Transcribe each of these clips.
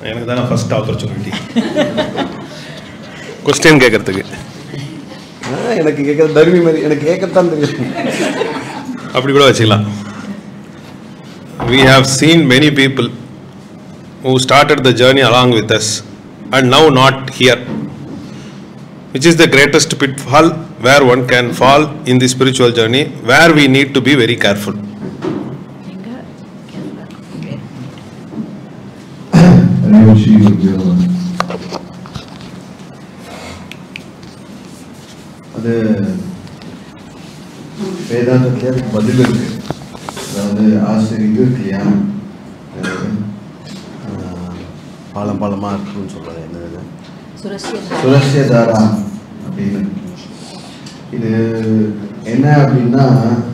எனக்கு தானே first opportunity question கேட்கறதுக்கு ஆ, எனக்கு கேட்க தருமி மாதிரி எனக்கு கேட்கத்தான் தெரியும் அப்படி கூட வச்சுக்கலாம் we have seen many people who started the journey along with us and now not here which is the greatest pitfall where one can fall in the spiritual journey where we need to be very careful Revshi Gurudeva. அது வேதாந்தத்துல அதுக்கு பதில் இருக்கு அதாவது ஆசிரியர் இது இருக்கு இல்லையா அதாவது, ஆஹ், பாலம் பாலமாக இருக்குன்னு சொல்கிறது என்னது சுரஸ்யதாரா அப்படின்னு இது என்ன அப்படின்னா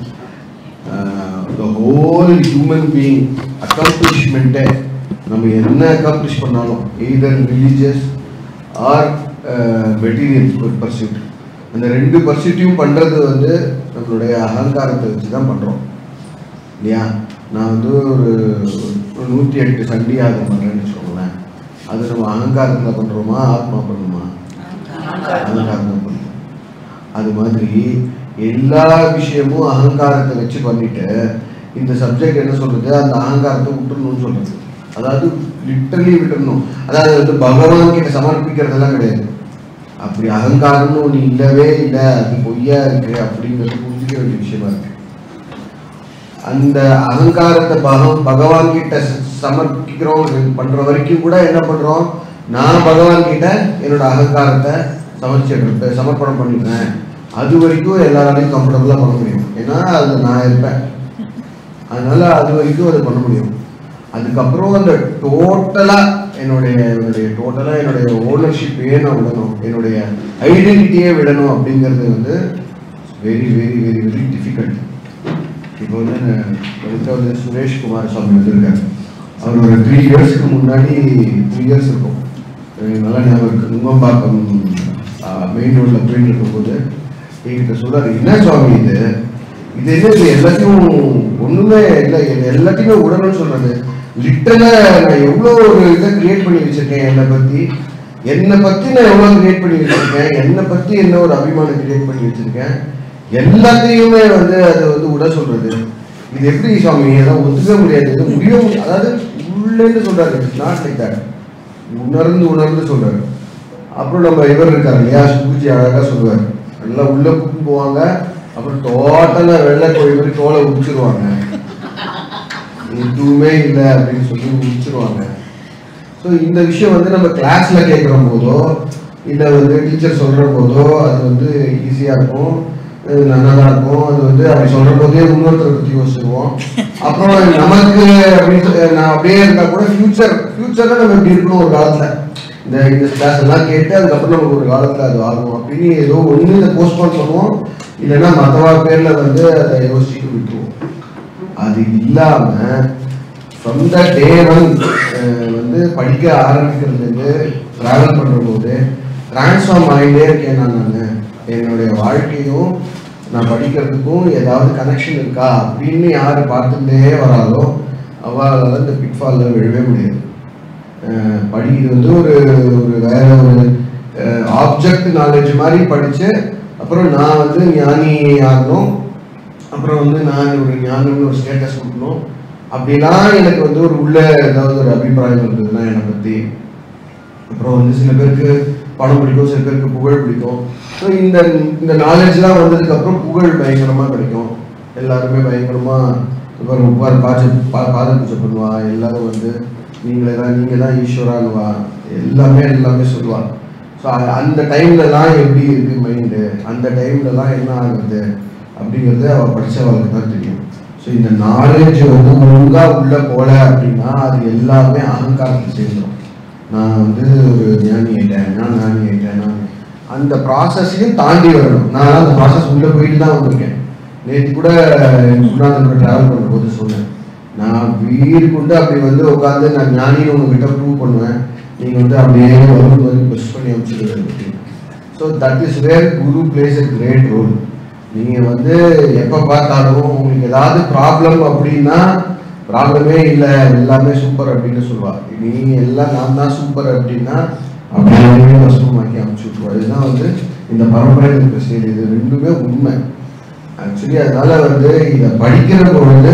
த ஹோல் ஹியூமன் பீயிங் அக்காம்ப்ளிஷ்மெண்ட்டே நம்ம என்ன அக்காம்ப்ளிஷ் பண்ணாலும் either religious or material pursuit அந்த ரெண்டு பர்சியூட்டையும் பண்ணுறது வந்து நம்மளுடைய அகங்காரத்தை வச்சு தான் பண்ணுறோம் இல்லையா நான் வந்து ஒரு ஒரு நூற்றி எட்டு சண்டி யாகம் பண்ணுறேன்னு வச்சுக்கோங்களேன் அது நம்ம அகங்காரத்தில் பண்ணுறோமா ஆத்மா பண்ணுமா அகங்காரம் தான் பண்ணுறோம் அது மாதிரி எல்லா விஷயமும் அகங்காரத்தை வச்சு பண்ணிட்டு இந்த சப்ஜெக்ட் என்ன சொல்றது அந்த அகங்காரத்தை விட்டுறணும்னு சொல்றது அதாவது லிட்டரலி விட்டுறணும் அதாவது வந்து பகவான் கிட்ட சமர்ப்பிக்கிறதெல்லாம் கிடையாது அப்படி அகங்காரம்னு ஒன்று இல்லவே இல்லை அது பொய்யா இருக்கு அப்படிங்கிறது புரிஞ்சுக்க வேண்டிய விஷயமா இருக்கு அந்த அகங்காரத்தை பகவான் பகவான் கிட்ட ச- சமர்ப்பிக்கிறோம் இது பண்ற வரைக்கும் கூட என்ன பண்றோம் நான் பகவான் கிட்ட என்னோட அகங்காரத்தை சமர்ப்பிச்சிடுறேன் சமர்ப்பணம் பண்ணிடுறேன் அது வரைக்கும் எல்லாராலையும் கம்ஃபர்டபுளா பண்ண முடியும் ஏன்னா அது நான் இருப்பேன் அதனால அது வரைக்கும் அதை பண்ண முடியும் அதுக்கப்புறம் அந்த டோட்டலா என்னுடைய என்னுடைய டோட்டலா என்னுடைய ஓனர்ஷிப்பையே நான் விடணும் என்னுடைய ஐடென்டிட்டியே விடணும் அப்படிங்கிறது வந்து very very very very difficult இப்போ வந்து அடுத்த வந்து சுரேஷ் குமார் சுவாமி வந்திருக்காரு அவர் ஒரு த்ரீ இயர்ஸ்க்கு முன்னாடி த்ரீ இயர்ஸ் இருக்கும் எனக்கு நல்லா ஞாபகம் இருக்கு நுங்கம்பாக்கம் மெயின் ரோட்ல போயிட்டு இருக்கும்போது என்கிட்ட சொல்றாரு என்ன சுவாமி இது இது என்ன இது எல்லாத்தையும் ஒண்ணுமே இல்லை இது எல்லாத்தையுமே உடனும்னு சொல்றது லிட்டரலா நான் எவ்வளோ ஒரு இதை கிரியேட் பண்ணி வச்சிருக்கேன் என்னை பத்தி என்னை பத்தி நான் எவ்வளோ கிரியேட் பண்ணி வச்சிருக்கேன் என்னை பத்தி என்ன ஒரு அபிமானம் கிரியேட் பண்ணி வச்சிருக்கேன் எல்லாத்தையுமே வந்து அதை வந்து விட சொல்றது இது எப்படி சுவாமி எல்லாம் ஒத்துக்க முடியாது இது முடியும் அதாவது உள்ளேன்னு சொல்றாரு இட்ஸ் நாட் லைக் தட் உணர்ந்து உணர்ந்து சொல்றாரு அப்புறம் நம்ம இவர் இருக்காரு இல்லையா சுகுஜி அழகா சொல்லுவார் நல்லா உள்ள கூட்டு போவாங்க அப்புறம் டோட்டலா வெள்ளை கோழி மாதிரி தோலை உடிச்சிருவாங்க எதுவுமே இல்லை அப்படின்னு சொல்லி உடிச்சிருவாங்க ஸோ இந்த விஷயம் வந்து நம்ம கிளாஸ்ல கேட்குற போதோ இல்லை வந்து டீச்சர் சொல்ற போதோ அது வந்து ஈஸியா இருக்கும் அது நல்லா தான் இருக்கும் அது வந்து அப்படி சொல்ற போதே இன்னொருத்தரை பத்தி யோசிச்சிருவோம் அப்புறம் நமக்கு அப்படின்னு சொல்லி- நான் அப்படியே இருந்தா கூட ஃபியூச்சர் ஃபியூச்சர்ல நம்ம இப்படி இருக்கணும் ஒரு காலத்துல இந்த இந்த கிளாஸ் எல்லாம் கேட்டு அதுக்கப்புறம் நமக்கு ஒரு காலத்துல அது ஆகும் அப்படின்னு ஏதோ ஒண்ணு இதை போஸ்ட்போன் பண்ணுவோம் இல்லைன்னா மற்றவா பேர்ல வந்து அதை யோசிச்சுட்டு விட்டுருவோம் அது இல்லாம ஃப்ரம் த டே ஒன் வந்து படிக்க ஆரம்பிக்கிறதுலேருந்து ட்ராவல் பண்ணுற போது ட்ரான்ஸ்ஃபார்ம் ஆகிட்டே இருக்கேன் நான் நான் என்னுடைய வாழ்க்கையும் நான் படிக்கிறதுக்கும் ஏதாவது கனெக்ஷன் இருக்கா அப்படின்னு யார் பார்த்துட்டே வராலோ அவளால் இந்த பிட்ஃபாலில் விழவே முடியாது அஹ் படி இது வந்து ஒரு ஒரு வேற ஒரு ஆப்ஜெக்ட் நாலேஜ் மாதிரி படிச்சு அப்புறம் நான் வந்து ஞானி ஆகணும் அப்புறம் வந்து நான் ஒரு ஞானம்னு ஒரு ஸ்டேட்டஸ் கொடுக்கணும் அப்படிலாம் எனக்கு வந்து ஒரு உள்ள ஏதாவது ஒரு அபிப்பிராயம் இருந்ததுன்னா என்னை பற்றி அப்புறம் வந்து சில பேருக்கு படம் பிடிக்கும் சில பேருக்கு புகழ் பிடிக்கும் ஸோ இந்த இந்த நாலேஜ்லாம் வந்ததுக்கு அப்புறம் புகழ் பயங்கரமா கிடைக்கும் எல்லாருமே பயங்கரமா இப்போ உட்கார் பாஜ பா பாத பூஜை பண்ணுவா எல்லாரும் வந்து நீங்களே தான் நீங்க தான் ஈஸ்வரான்வா எல்லாமே எல்லாமே சொல்லுவா ஸோ அந்த டைம்லலாம் எப்படி இருக்கு மைண்டு அந்த டைம்லலாம் என்ன ஆகுது அப்படிங்கிறது அவ படிச்சவளுக்கு தான் தெரியும் ஸோ இந்த நாலேஜ் வந்து ஒழுங்கா உள்ள போல அப்படின்னா அது எல்லாமே அகங்காரத்தில் சேர்ந்துடும் நான் வந்து ஒரு ஞானி ஆயிட்டேன் நான் ஞானி ஆயிட்டேன் நான் அந்த ப்ராசஸையும் தாண்டி வரணும் நான் அந்த ப்ராசஸ் உள்ள போயிட்டு தான் வந்திருக்கேன் நேற்று கூட குருநாதன் ட்ராவல் பண்ணும்போது சொன்னேன் நான் வீடு கொண்டு அப்படி வந்து உட்காந்து நான் ஞானின்னு உங்ககிட்ட ப்ரூவ் பண்ணுவேன் நீங்க வந்து அப்படியே வரும் வந்து புஷ் பண்ணி அமைச்சிடுவேன் so that is where guru plays a great role நீங்க வந்து எப்ப பார்த்தாலும் உங்களுக்கு ஏதாவது ப்ராப்ளம் அப்படின்னா ப்ராப்ளமே இல்லை எல்லாமே சூப்பர் அப்படின்னு சொல்லுவா நீ எல்லாம் நான் தான் சூப்பர் அப்படின்னா அப்படியே வசமாக்கி அனுப்பிச்சு விட்ருவா இதுதான் வந்து இந்த பரம்பரையில் இருக்கிற செய்தி இது ரெண்டுமே உண்மை ஆக்சுவலி அதனால வந்து இதை படிக்கிற பொழுது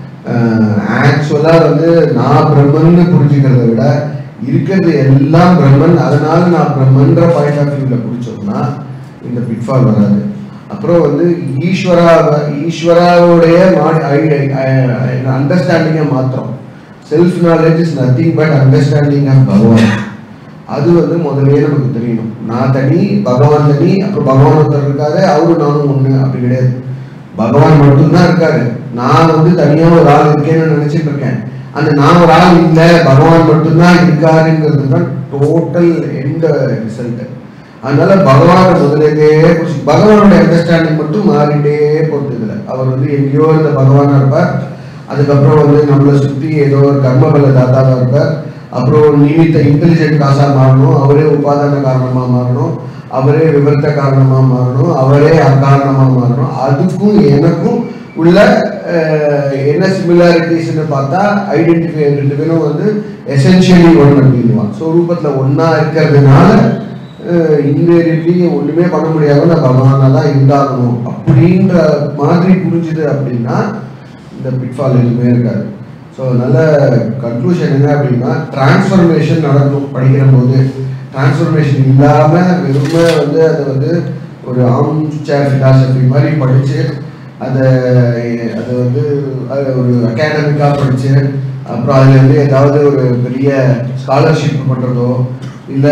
ஆக்சுவலாக வந்து நான் பிரம்மன்னு புரிஞ்சுக்கிறத விட இருக்கிறது எல்லாம் பிரம்மன் அதனால நான் பிரம்மன்ற பாயிண்ட் ஆஃப் வியூவில் பிடிச்சோம்னா இந்த பிட்ஃபால் வராது அப்புறம் வந்து ஈஸ்வரா ஈஸ்வராவுடைய அண்டர்ஸ்டாண்டிங்கை மாத்திரம் self knowledge is nothing but understanding of Bhagavan அது வந்து முதல்லயே நமக்கு தெரியணும் நான் தனி பகவான் தனி அப்புறம் பகவான் ஒருத்தர் இருக்காரு அவரு நானும் ஒண்ணு அப்படி கிடையாது பகவான் மட்டும்தான் இருக்காரு நான் வந்து தனியா ஒரு ஆள் இருக்கேன்னு நினைச்சிட்டு இருக்கேன் அந்த நான் ஒரு ஆள் இல்ல பகவான் மட்டும்தான் இருக்காருங்கிறது தான் டோட்டல் எந்த ரிசல்ட் அதனால பகவானை முதலேருந்தே புடிச்சு- பகவானோட அண்டர்ஸ்டாண்டிங் மட்டும் மாறிட்டே போகுது இதுல அவர் வந்து எங்கேயோ இந்த பகவானா இருப்பார் அதுக்கப்புறம் வந்து நம்மளை சுத்தி ஏதோ ஒரு கர்மபல தாத்தாவா இருப்பார் அப்புறம் ஒரு நிமித்த இன்டெலிஜென்ட் காசா மாறணும் அவரே உபாதான காரணமா மாறணும் அவரே விவரத்த காரணமா மாறணும் அவரே அக்காரணமா மாறணும் அதுக்கும் எனக்கும் உள்ள அஹ், என்ன சிமிலாரிட்டிஸ்னு பார்த்தா ஐடென்டிஃபை ரெண்டு பேரும் வந்து எசென்ஷியலி ஒன் அப்படின்வான் ஸோ ரூபத்தில் ஒன்றா இருக்கிறதுனால இன்வேரியட்லி ஒன்றுமே பண்ண முடியாம நான் பகவானாக தான் இருந்தாகணும் அப்படின்ற மாதிரி புரிஞ்சுது அப்படின்னா இந்த பிட்ஃபால் எதுவுமே இருக்காது ஸோ நல்ல கன்க்ளூஷன் என்ன அப்படின்னா டிரான்ஸ்ஃபர்மேஷன் நடக்கும் படிக்கிற போது டிரான்ஸ்ஃபர்மேஷன் இல்லாமல் வெறுமை வந்து அதை வந்து ஒரு ஆம் சேர் ஃபிலாசபி மாதிரி படித்து அதை அது வந்து அது ஒரு அகாடமிக்காக படித்து அப்புறம் அதில் வந்து ஏதாவது ஒரு பெரிய ஸ்காலர்ஷிப் பண்ணுறதோ இல்லை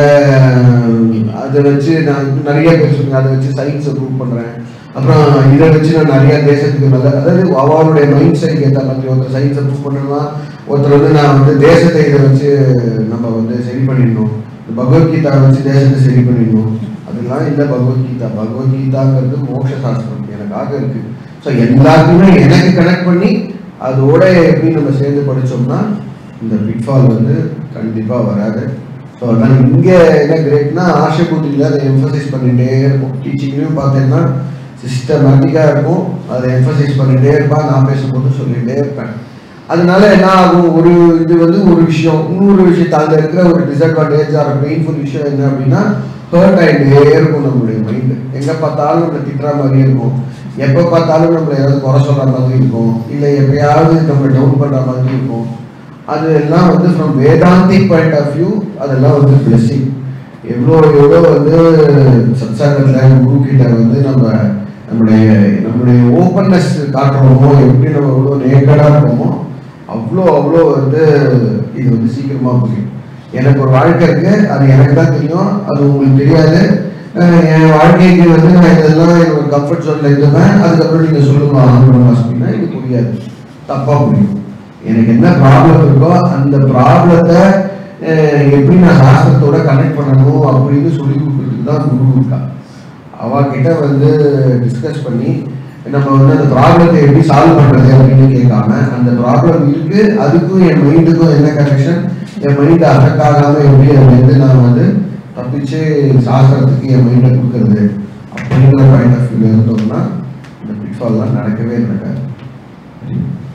அதை வச்சு நான் நிறைய பேர் சொல்லுங்க அதை வச்சு சயின்ஸை ப்ரூவ் பண்ணுறேன் அப்புறம் இதை வச்சு நான் நிறைய தேசத்துக்கு நல்ல அதாவது அவளுடைய மைண்ட் செட்டுக்கு ஏற்ற மாதிரி ஒருத்தர் சயின்ஸை ப்ரூவ் பண்ணலாம் ஒருத்தர் வந்து நான் வந்து தேசத்தை இதை வச்சு நம்ம வந்து சரி பண்ணிடணும் இந்த பகவத்கீதா வச்சு தேசத்தை சரி பண்ணிடணும் அதெல்லாம் இல்லை பகவத்கீதா பகவத்கீதாங்கிறது மோட்ச சாஸ்திரம் எனக்காக இருக்கு ஸோ எல்லாத்தையுமே எனக்கு கனெக்ட் பண்ணி அதோட எப்படி நம்ம சேர்ந்து படிச்சோம்னா இந்த பிட்ஃபால் வந்து கண்டிப்பா வராது ஸோ அதனால இங்க என்ன கிரேட்னா ஆஷபூதியில் அதை எம்ஃபசைஸ் பண்ணிட்டே இருக்கும் டீச்சிங்லையும் பார்த்தீங்கன்னா சிஸ்டமேட்டிக்காக இருக்கும் அதை எம்ஃபசைஸ் பண்ணிட்டே இருப்பான் நான் பேசும்போது சொல்லிட்டே இருப்பேன் அதனால என்ன ஆகும் ஒரு இது வந்து ஒரு விஷயம் இன்னொரு விஷயத்து அதில் இருக்கிற ஒரு டிஸ்அட்வான்டேஜ் ஆர் பெயின்ஃபுல் விஷயம் என்ன அப்படின்னா ஹர்ட் ஆகிட்டே இருக்கும் நம்மளுடைய மைண்டு எங்கே பார்த்தாலும் நம்மளை திட்டுற மாதிரி இருக்கும் எப்போ பார்த்தாலும் நம்மளை ஏதாவது குறை சொல்கிற மாதிரி இருக்கும் இல்லை எப்பயாவது நம்ம டவுன் பண்ணுற மாதிரி இருக்கும் அது எல்லாம் வந்து from Vedantic point of view அதெல்லாம் வந்து பிளெஸிங் எவ்வளோ எவ்வளோ வந்து சத்சங்கத்தில் குரு கிட்ட வந்து நம்ம நம்முடைய நம்முடைய ஓப்பன்னஸ் காட்டுறோமோ எப்படி நம்ம எவ்வளோ நேக்கடாக இருக்கோமோ அவ்வளோ அவ்வளோ வந்து இது வந்து சீக்கிரமாக புரியும் எனக்கு ஒரு வாழ்க்கை இருக்கு அது எனக்கு தான் தெரியும் அது உங்களுக்கு தெரியாது அஹ் என் வாழ்க்கைக்கு வந்து நான் இதெல்லாம் என்னோட கம்ஃபர்ட் ஜோன்ல இருந்தேன் அதுக்கப்புறம் நீங்க சொல்லுங்க ஆனந்தம் அப்படின்னா இது புரியாது தப்பா புரியும் எனக்கு என்ன ப்ராப்ளம் இருக்கோ அந்த ப்ராப்ளத்தை எப்படி நான் சாஸ்திரத்தோட கனெக்ட் பண்ணணும் அப்படின்னு சொல்லி கொடுக்கறதுக்கு தான் குரு இருக்கா அவகிட்ட வந்து டிஸ்கஸ் பண்ணி நம்ம வந்து அந்த ப்ராப்ளத்தை எப்படி சால்வ் பண்றது அப்படின்னு கேட்காம அந்த ப்ராப்ளம் இருக்கு அதுக்கும் என் மைண்டுக்கும் என்ன கனெக்ஷன் என் மைண்ட் அஃபெக்ட் ஆகாம எப்படி அதுல இருந்து நான் வந்து தப்பிச்சு சாஸ்திரத்துக்கு என் மைண்டை கொடுக்கறது அப்படிங்கிற பாயிண்ட் ஆஃப் வியூல இருந்தோம்னா இந்த பிட்ஃபால்லாம் நடக்கவே நடக்காது